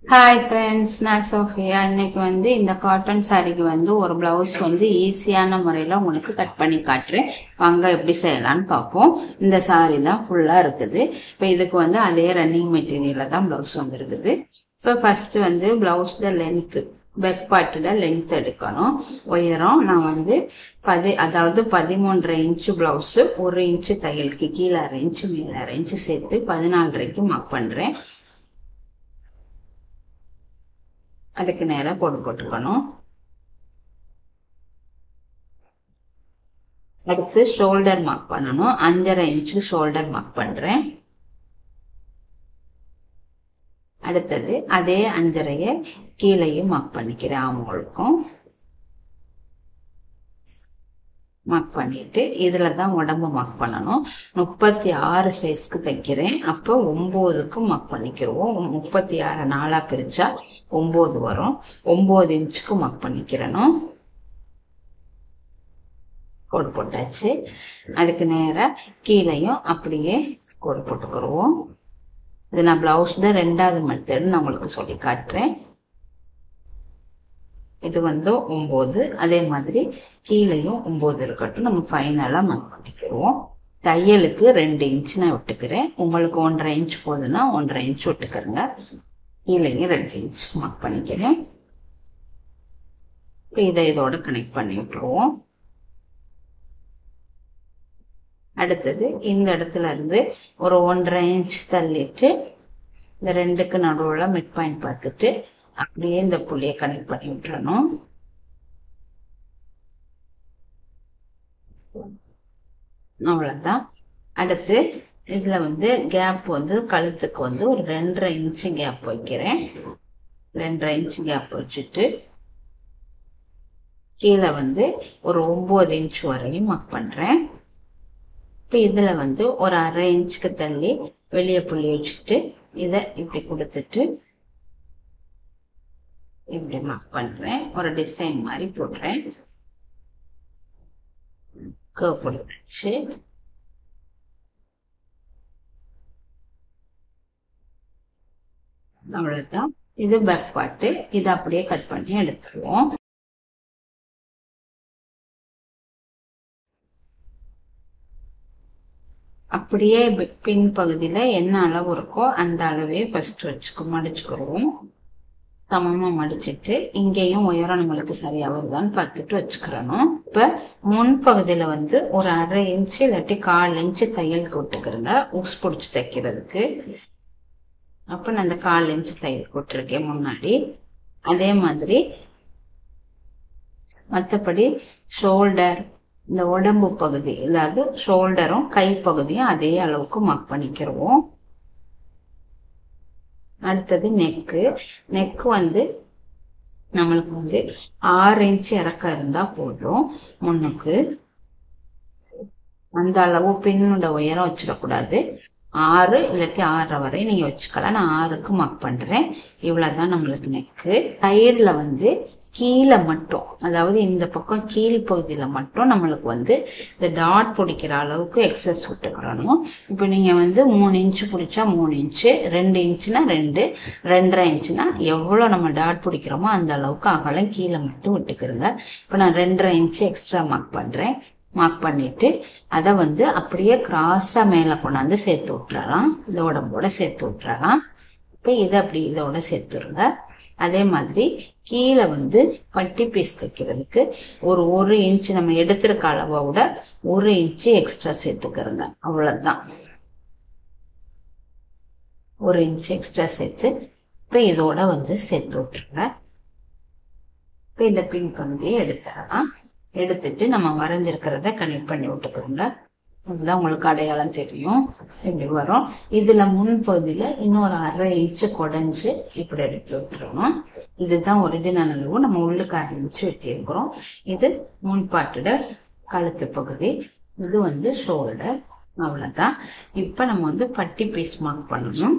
hi friends நான் Sofia இன்னைக்கு வந்து இந்த காட்டன் சாரிக்கு வந்து ஒரு பிளவுஸ் வந்து ஈஸியான முறையில் உங்களுக்கு கட் பண்ணி காட்டுறேன் வாங்க எப்படி செய்யலாம்னு பார்ப்போம் இந்த சாரி தான் ஃபுல்லாக இருக்குது இப்போ இதுக்கு வந்து அதே ரன்னிங் மெட்டீரியலில் தான் பிளவுஸ் வந்துருக்குது இப்போ ஃபர்ஸ்ட் வந்து பிளவுஸ்ல லென்த்து பேக் பார்ட்டில் லென்த் எடுக்கணும் உயரம் நான் வந்து பதி அதாவது பதிமூன்றரை இன்ச்சு பிளவுஸ் ஒரு இன்ச்சு தையலுக்கு கீழே அரை இன்ச்சு மேலே அரை இன்ச்சு சேர்த்து பதினாலரைக்கு மார்க் பண்ணுறேன் அதுக்கு நேராக கோடு போட்டுக்கணும் அடுத்து ஷோல்டர் மார்க் பண்ணணும் அஞ்சரை இன்ச்சு ஷோல்டர் மார்க் பண்றேன் அடுத்தது அதே அஞ்சரைய கீழேயும் மார்க் பண்ணிக்கிறேன் ஆமோளுக்கும் மார்க் பண்ணிட்டு இதுல தான் உடம்பு மார்க் பண்ணணும் முப்பத்தி ஆறு சைஸ்க்கு தைக்கிறேன் அப்போ ஒன்பதுக்கு மார்க் பண்ணிக்கிறோம் முப்பத்தி ஆறு நாளா பிரிச்சா ஒன்பது வரும் ஒன்பது இன்ச்சுக்கு மார்க் பண்ணிக்கிறணும் கோடு போட்டாச்சு அதுக்கு நேரா கீழையும் அப்படியே கோடு போட்டுக்கிறோம் இது நான் பிளவுஸ் தான் ரெண்டாவது மெத்தட் நான் உங்களுக்கு சொல்லி காட்டுறேன் இது வந்து ஒன்பது அதே மாதிரி கீழேயும் ஒன்பது இருக்கட்டும் நம்ம ஃபைனலா மார்க் பண்ணிக்கிறோம் தையலுக்கு ரெண்டு இன்ச் நான் விட்டுக்கிறேன் உங்களுக்கு ஒன்றரை இன்ச் போதுன்னா ஒன்றரை இன்ச் விட்டுக்கிறேங்க கீழேயும் ரெண்டு இன்ச் மார்க் பண்ணிக்கிறேன் இப்போ இதை இதோட கனெக்ட் பண்ணி விட்டுருவோம் அடுத்தது இந்த இடத்துல இருந்து ஒரு ஒன்றரை இன்ச் தள்ளிட்டு இந்த ரெண்டுக்கு நடுவில் மிட் பாயிண்ட் பார்த்துட்டு அப்படியே இந்த புள்ளியை கனெக்ட் பண்ணி விட்டுறணும் அவ்வளவுதான் அடுத்து இதுல வந்து கேப் வந்து கழுத்துக்கு வந்து ஒரு ரெண்டரை இன்ச்சு கேப் வைக்கிறேன் ரெண்டரை இன்ச்சு கேப் வச்சுட்டு கீழே வந்து ஒரு ஒன்பது இன்ச் வரையும் மார்க் பண்றேன் இப்போ இதுல வந்து ஒரு அரை இன்ச்சுக்கு தள்ளி வெளியே புள்ளி வச்சுட்டு இதை இப்படி கொடுத்துட்டு இப்படி மார்க் பண்றேன் ஒரு டிசைன் மாதிரி போடுறேன் கர்வ் போட்டுச்சு அவ்வளவுதான் இது பேக் பார்ட்டு இதை அப்படியே கட் பண்ணி எடுத்துருவோம் அப்படியே பின் பகுதியில என்ன அளவு இருக்கோ அந்த அளவே ஃபர்ஸ்ட் வச்சுக்கோ மடிச்சுக்கிறோம் சமமா மடிச்சிட்டு இங்கேயும் உயரம் நம்மளுக்கு சரியா வருதான்னு பார்த்துட்டு வச்சுக்கிறணும் இப்ப முன் பகுதியில வந்து ஒரு அரை இன்ச்சு இல்லாட்டி கால் இன்ச்சு தையலுக்கு விட்டுக்கிறேங்க உக்ஸ் பிடிச்சி தைக்கிறதுக்கு அப்ப நான் அந்த கால் இன்ச்சு தையல் விட்டுருக்கேன் முன்னாடி அதே மாதிரி மற்றபடி ஷோல்டர் இந்த உடம்பு பகுதி அதாவது ஷோல்டரும் கை பகுதியும் அதே அளவுக்கு மார்க் பண்ணிக்கிறோம் அடுத்தது நெக்கு நெக்கு வந்து நம்மளுக்கு வந்து ஆறு இன்ச் இறக்கம் இருந்தா போதும் முன்னுக்கு அந்த அளவு பின்னோட உயரம் வச்சிடக்கூடாது ஆறு இல்லாட்டி ஆறரை வரை நீங்க வச்சுக்கலாம் நான் ஆறுக்கு மார்க் பண்றேன் இவ்வளவுதான் நம்மளுக்கு நெக்கு சைடுல வந்து கீழே மட்டும் அதாவது இந்த பக்கம் கீழ் பகுதியில மட்டும் நம்மளுக்கு வந்து இந்த டாட் பிடிக்கிற அளவுக்கு எக்ஸஸ் விட்டுக்கிறணும் இப்போ நீங்க வந்து மூணு இன்ச்சு பிடிச்சா மூணு இன்ச்சு ரெண்டு இன்ச்சுனா ரெண்டு ரெண்டரை இன்ச்சுனா எவ்வளோ நம்ம டாட் பிடிக்கிறோமோ அந்த அளவுக்கு அகலம் கீழே மட்டும் விட்டுக்கிறோங்க இப்போ நான் ரெண்டரை இன்ச்சு எக்ஸ்ட்ரா மார்க் பண்றேன் மார்க் பண்ணிட்டு அதை வந்து அப்படியே கிராஸா மேல கொண்டாந்து சேர்த்து விட்டுறலாம் இந்த உடம்போட சேர்த்து விட்டுறலாம் இப்போ இதை அப்படி இதோட சேர்த்துருங்க அதே மாதிரி கீழே வந்து பட்டி பீஸ் தைக்கிறதுக்கு ஒரு ஒரு இன்ச் நம்ம எடுத்திருக்க அளவை விட ஒரு இன்ச்சு எக்ஸ்ட்ரா சேர்த்துக்கிறோங்க அவ்வளவுதான் ஒரு இன்ச் எக்ஸ்ட்ரா சேர்த்து இப்போ இதோட வந்து சேர்த்து விட்டுருங்க இப்போ இந்த பின் பகுதியை எடுத்துடலாம் எடுத்துட்டு நம்ம வரைஞ்சிருக்கிறத கனெக்ட் பண்ணி விட்டுக்கிறோங்க அதுதான் உங்களுக்கு அடையாளம் தெரியும் இப்படி வரும் இதுல முன்பகுதியில இன்னொரு அரை இன்ச்சு குடஞ்சு இப்படி எடுத்து விட்டுருணும் இதுதான் ஒரிஜினல் அளவு நம்ம உள்ளுக்கு அரை இன்ச்சு வெட்டியிருக்கிறோம் இது முன்பாட்டோட கழுத்து பகுதி இது வந்து ஷோல்டர் அவ்வளவுதான் இப்ப நம்ம வந்து பட்டி பீஸ் மார்க் பண்ணணும்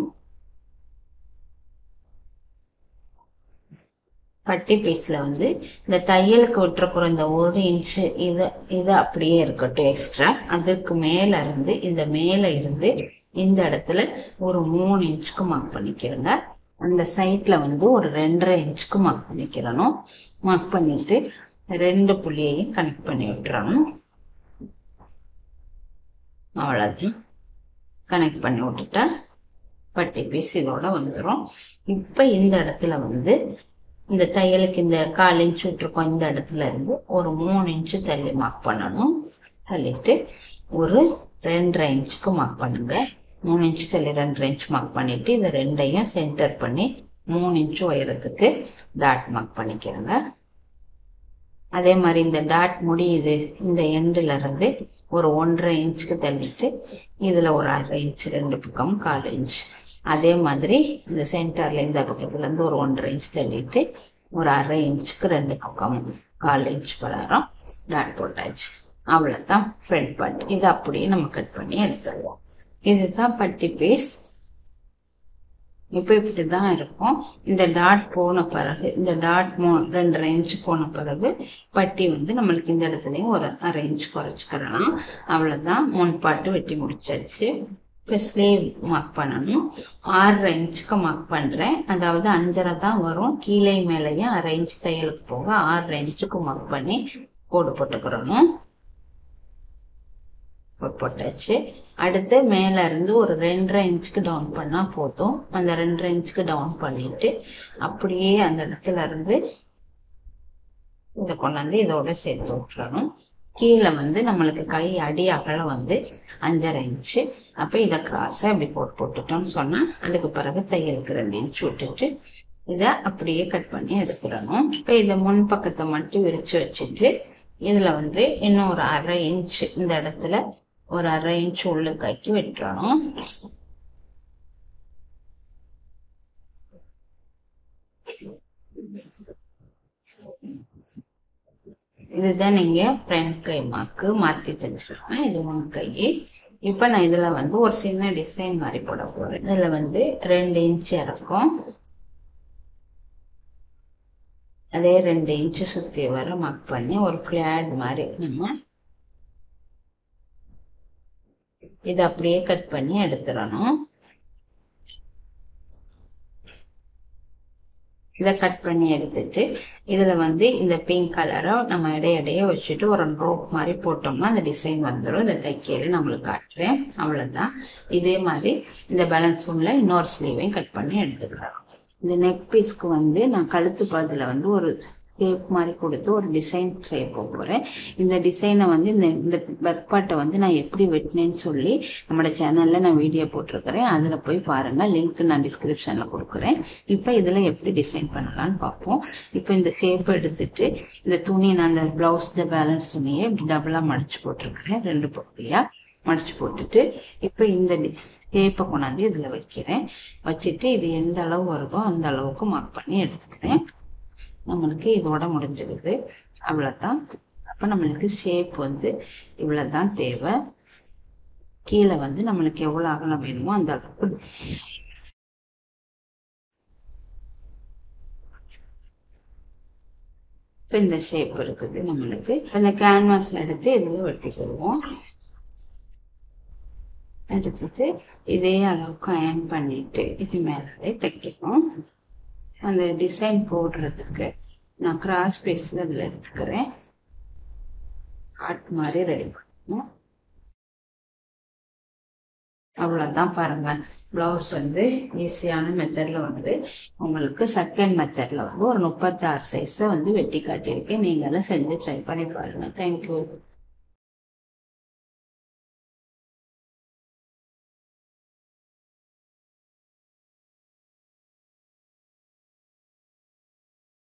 பட்டி பீஸ்ல வந்து இந்த தையலுக்கு விட்டுருக்குற இந்த ஒரு இன்ச்சு இது இது அப்படியே இருக்கட்டும் எக்ஸ்ட்ரா அதுக்கு மேல இருந்து இந்த மேல இருந்து இந்த இடத்துல ஒரு மூணு இன்ச்சுக்கு மார்க் பண்ணிக்கிறேங்க அந்த சைட்ல வந்து ஒரு ரெண்டரை இன்ச்சுக்கு மார்க் பண்ணிக்கிறணும் மார்க் பண்ணிட்டு ரெண்டு புள்ளியையும் கனெக்ட் பண்ணி விட்டுறணும் அவ்வளோதான் கனெக்ட் பண்ணி விட்டுட்டா பட்டி பீஸ் இதோட வந்துடும் இப்போ இந்த இடத்துல வந்து இந்த தையலுக்கு இந்த கால் இன்ச் விட்டுருக்கோம் இந்த இடத்துல இருந்து ஒரு மூணு இன்ச்சு தள்ளி மார்க் பண்ணணும் தள்ளிட்டு ஒரு ரெண்டரை இன்ச்சுக்கு மார்க் பண்ணுங்க மூணு இன்ச் தள்ளி ரெண்டரை இன்ச் மார்க் பண்ணிட்டு இந்த ரெண்டையும் சென்டர் பண்ணி மூணு இன்ச் உயரத்துக்கு டாட் மார்க் பண்ணிக்கிறேங்க அதே மாதிரி இந்த டாட் முடியுது இந்த எண்டுல இருந்து ஒரு ஒன்றரை இன்ச்சுக்கு தள்ளிட்டு இதுல ஒரு அரை இன்ச் ரெண்டு பக்கம் கால் இன்ச் அதே மாதிரி இந்த சென்டர்ல இந்த பக்கத்துல இருந்து ஒரு ஒன்றரை இன்ச் தள்ளிட்டு ஒரு அரை இன்ச்சுக்கு ரெண்டு பக்கம் கால் இன்ச் பிரகாரம் டாட் போட்டாச்சு அவ்வளவுதான் ஃப்ரண்ட் பார்ட் இது அப்படியே நம்ம கட் பண்ணி எடுத்துருவோம் இதுதான் பட்டி பீஸ் இப்போ இப்படி தான் இருக்கும் இந்த டாட் போன பிறகு இந்த டாட் மூ ரெண்டரை இன்ச் போன பிறகு பட்டி வந்து நம்மளுக்கு இந்த இடத்துலையும் ஒரு அரை இன்ச் குறைச்சிக்கிறலாம் அவ்வளோதான் முன்பாட்டு வெட்டி முடிச்சாச்சு இப்போ ஸ்லீவ் மார்க் பண்ணணும் ஆறரை இன்ச்சுக்கு மார்க் பண்ணுறேன் அதாவது அஞ்சரை தான் வரும் கீழே மேலேயும் அரை இன்ச் தையலுக்கு போக ஆறரை இன்ச்சுக்கு மார்க் பண்ணி கோடு போட்டுக்கிறணும் போட்டாச்சு அடுத்து மேல இருந்து ஒரு ரெண்டரை இன்ச்சுக்கு டவுன் பண்ணா போதும் அந்த ரெண்டரை இன்ச்சுக்கு டவுன் பண்ணிட்டு அப்படியே அந்த இடத்துல இருந்து இத கொண்டாந்து இதோட சேர்த்து விட்டுறணும் கீழே வந்து நம்மளுக்கு கை அடி அகலம் வந்து அஞ்சரை இன்ச்சு அப்ப இதை கிராஸா இப்படி போட்டு போட்டுட்டோம்னு சொன்னா அதுக்கு பிறகு தையலுக்கு ரெண்டு இன்ச் விட்டுட்டு இதை அப்படியே கட் பண்ணி எடுத்துடணும் இப்ப இதை முன் பக்கத்தை மட்டும் விரிச்சு வச்சுட்டு இதுல வந்து இன்னும் ஒரு அரை இன்ச் இந்த இடத்துல ஒரு அரை இன்ச் உள்ளுக்காக்கி வெட்டுறணும் இதுதான் நீங்க ஃப்ரண்ட் கை மார்க்கு மாத்தி தெரிஞ்சுக்கலாம் இது முன் கை இப்ப நான் இதுல வந்து ஒரு சின்ன டிசைன் மாதிரி போட போறேன் இதுல வந்து ரெண்டு இன்ச் இறக்கும் அதே ரெண்டு இன்ச்சு சுத்தி வர மார்க் பண்ணி ஒரு கிளாட் மாதிரி நம்ம இதை அப்படியே கட் பண்ணி எடுத்துடணும் இதை கட் பண்ணி எடுத்துட்டு இதுல வந்து இந்த பிங்க் கலரை நம்ம இடையிடையே வச்சுட்டு ஒரு ரோப் மாதிரி போட்டோம்னா அந்த டிசைன் வந்துடும் இந்த தைக்கையில நம்மளுக்கு காட்டுறேன் அவ்வளவுதான் இதே மாதிரி இந்த பேலன்ஸ் உள்ள இன்னொரு ஸ்லீவையும் கட் பண்ணி எடுத்துக்கலாம் இந்த நெக் பீஸ்க்கு வந்து நான் கழுத்து பாதியில் வந்து ஒரு ஷேப் மாதிரி கொடுத்து ஒரு டிசைன் செய்ய போகிறேன் இந்த டிசைனை வந்து இந்த இந்த பெக்பாட்டை வந்து நான் எப்படி வெட்டினேன்னு சொல்லி நம்மளோட சேனலில் நான் வீடியோ போட்டிருக்கிறேன் அதில் போய் பாருங்கள் லிங்க் நான் டிஸ்கிரிப்ஷனில் கொடுக்குறேன் இப்போ இதில் எப்படி டிசைன் பண்ணலாம்னு பார்ப்போம் இப்போ இந்த ஷேப் எடுத்துட்டு இந்த துணி நான் அந்த ப்ளவுஸ் இந்த பேலன்ஸ் துணியை இப்படி டபுளாக மடிச்சு போட்டிருக்கிறேன் ரெண்டு பகுதியாக மடிச்சு போட்டுட்டு இப்போ இந்த ஷேப்பை கொண்டாந்து இதில் வைக்கிறேன் வச்சுட்டு இது எந்த அளவு வருதோ அந்த அளவுக்கு மார்க் பண்ணி எடுத்துக்கிறேன் நம்மளுக்கு இதோட முடிஞ்சிடுது அவ்வளோதான் அப்போ நம்மளுக்கு ஷேப் வந்து இவ்வளோதான் தேவை கீழே வந்து நம்மளுக்கு எவ்வளோ அகலம் வேணுமோ அந்த அளவுக்கு இப்போ இந்த ஷேப் இருக்குது நம்மளுக்கு இந்த கேன்வாஸ் எடுத்து இதில் வெட்டிக்கிடுவோம் எடுத்துட்டு இதே அளவுக்கு அயன் பண்ணிட்டு இது மேலே தைக்கணும் அந்த டிசைன் போடுறதுக்கு நான் கிராஸ் பீஸில் இதில் எடுத்துக்கிறேன் ஹார்ட் மாதிரி ரெடி பண்ணணும் அவ்வளோதான் பாருங்க பிளவுஸ் வந்து ஈஸியான மெத்தட்ல வந்து உங்களுக்கு செகண்ட் மெத்தட்ல வந்து ஒரு முப்பத்தாறு சைஸை வந்து வெட்டி காட்டியிருக்கேன் நீங்களும் செஞ்சு ட்ரை பண்ணி பாருங்க தேங்க்யூ